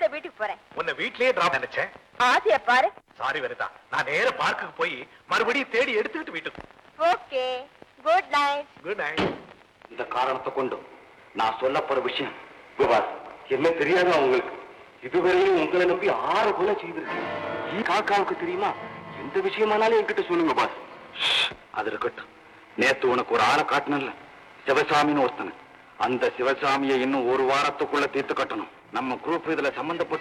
இந்த வீட்டுக்கு போறேன் உன்னை வீட்லயே டிராப் நினைச்சேன் ஆசைய பாரு சாரி வனிதா நான் நேர பார்க்குக்கு போய் மறுபடியும் தேடி எடுத்துக்கிட்டு வீட்டுக்கு okay good night good night இந்த காரணத்தை கொண்டு நான் சொல்ல போற விஷயம் கோபால் என்ன தெரியாதா உங்களுக்கு இதுவரையும் உங்களை நம்பி ஆறு கொலை செய்திருக்கேன் ஈ காக்காவுக்கு தெரியுமா எந்த விஷயமானாலும் என்கிட்ட சொல்லுங்க பாஸ் அது இருக்கட்டும் நேத்து உனக்கு ஒரு ஆளை காட்டினல்ல சிவசாமின்னு ஒருத்தனை அந்த சிவசாமியை இன்னும் ஒரு வாரத்துக்குள்ள தீர்த்து கட்டணும் நம்ம குரூப் இதுல சம்பந்தப்பட்டு